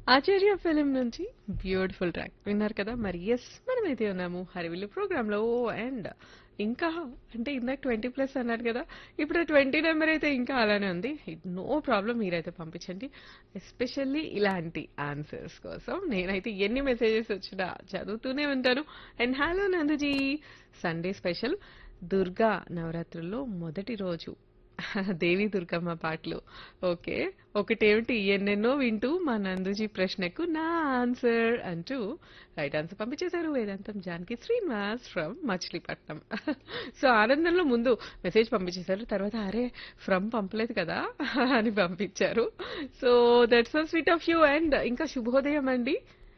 ఆచార్య film నుంచి beautiful track విన్నారు కదా మరి ఎస్ మనమైతే ఉన్నాము హరివిల్లు ప్రోగ్రామ్ లో అండ్ ఇంకా అంటే ఇందాక ట్వంటీ ప్లస్ అన్నారు కదా ఇప్పుడు ట్వంటీ నెంబర్ అయితే ఇంకా అలానే ఉంది నో ప్రాబ్లం మీరైతే పంపించండి ఎస్పెషల్లీ ఇలాంటి ఆన్సర్స్ కోసం నేనైతే ఎన్ని మెసేజెస్ వచ్చినా చదువుతూనే ఉంటాను and hello Nanduji Sunday special Durga నవరాత్రుల్లో మొదటి రోజు దేవి దుర్గమ్మ పాటలు ఓకే ఒకటేమిటి ఎన్నెన్నో వింటూ మా నందుజీ ప్రశ్నకు నా ఆన్సర్ అంటూ రైట్ ఆన్సర్ పంపించేశారు వేదాంతం జానకి శ్రీనివాస్ ఫ్రమ్ మచిలీపట్నం సో ఆనందంలో ముందు మెసేజ్ పంపించేశారు తర్వాత అరే ఫ్రమ్ పంపలేదు కదా అని పంపించారు so that's so sweet of you and ఇంకా శుభోదయం అండి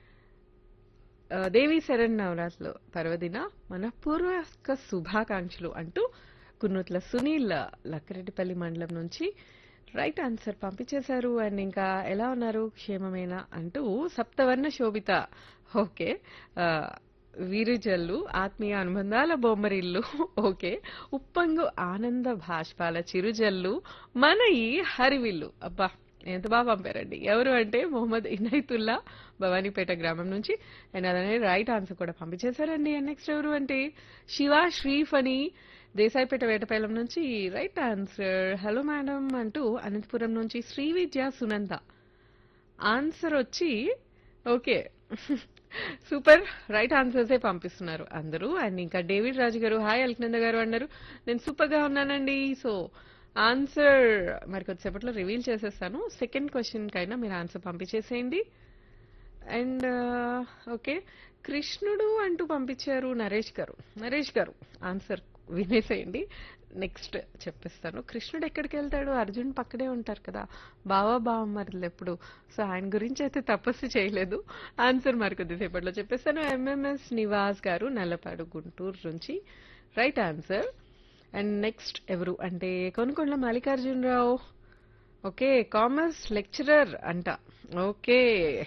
ఆ, దేవి శరణ్ నవరాత్రులు పర్వదిన మన పూర్వక శుభాకాంక్షలు అంటూ కున్నూట్ల సునీల్ లక్కరెడ్డిపల్లి మండలం నుంచి రైట్ ఆన్సర్ పంపించేశారు అండ్ ఇంకా ఎలా ఉన్నారు క్షేమమేనా అంటూ సప్తవర్ణ శోభిత ఓకే ఆ, వీరుజల్లు ఆత్మీయ అనుబంధాల బొమ్మరిల్లు ఓకే ఉప్పంగు ఆనంద భాష్పాల చిరుజల్లు మన ఈ హరివిల్లు అబ్బా ఎంత బాగా పంపారండి ఎవరు అంటే మొహమ్మద్ ఇనైతుల్లా భవానీపేట గ్రామం నుంచి అండ్ అలానే రైట్ ఆన్సర్ కూడా పంపించేశారండి అండ్ నెక్స్ట్ ఎవరు అంటే శివ శ్రీఫ్ అని దేశాయిపేట వేటపాలెం నుంచి రైట్ ఆన్సర్ హలో మేడం అంటూ అనంతపురం నుంచి శ్రీ విద్య సునంద ఆన్సర్ వచ్చి ఓకే సూపర్ రైట్ ఆన్సర్సే పంపిస్తున్నారు అందరూ అండ్ ఇంకా డేవిడ్ రాజు గారు హాయ్ అల్కనంద గారు అన్నారు నేను సూపర్ గా ఉన్నానండి సో ఆన్సర్ మరి కొద్దిసేపట్లో రివీల్ చేసేస్తాను సెకండ్ క్వశ్చన్ కైనా మీరు ఆన్సర్ పంపించేసేయండి అండ్ ఓకే కృష్ణుడు అంటూ పంపించారు నరేష్ గారు నరేష్ గారు ఆన్సర్ వినేసేయండి నెక్స్ట్ చెప్పిస్తాను కృష్ణుడు ఎక్కడికి వెళ్తాడు అర్జున్ పక్కనే ఉంటారు కదా బావా బావమ్మర్లు ఎప్పుడు సో ఆయన గురించి అయితే తపస్సు చేయలేదు ఆన్సర్ మరి కొద్దిసేపట్లో చెప్పేస్తాను ఎంఎంఎస్ నివాస్ గారు నల్లపాడు గుంటూరు నుంచి రైట్ ఆన్సర్ అండ్ నెక్స్ట్ ఎవరు అంటే Konukonda Mallikarjunarao okay commerce lecturer అంట ఓకే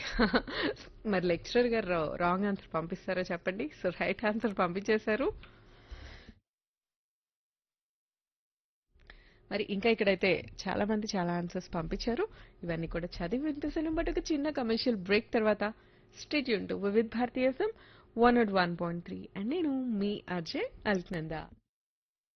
మరి లెక్చరర్ గారు రాంగ్ ఆన్సర్ పంపిస్తారో చెప్పండి సో రైట్ ఆన్సర్ పంపించేశారు మరి ఇంకా ఇక్కడైతే చాలా మంది చాలా ఆన్సర్స్ పంపించారు ఇవన్నీ కూడా చదివి వినిపిస్తాను బట్ ఒక చిన్న కమర్షియల్ బ్రేక్ తర్వాత స్టేట్ యూన్ to Vividh Bharati one one point three and నేను మీ అజయ్ అల్క్నందా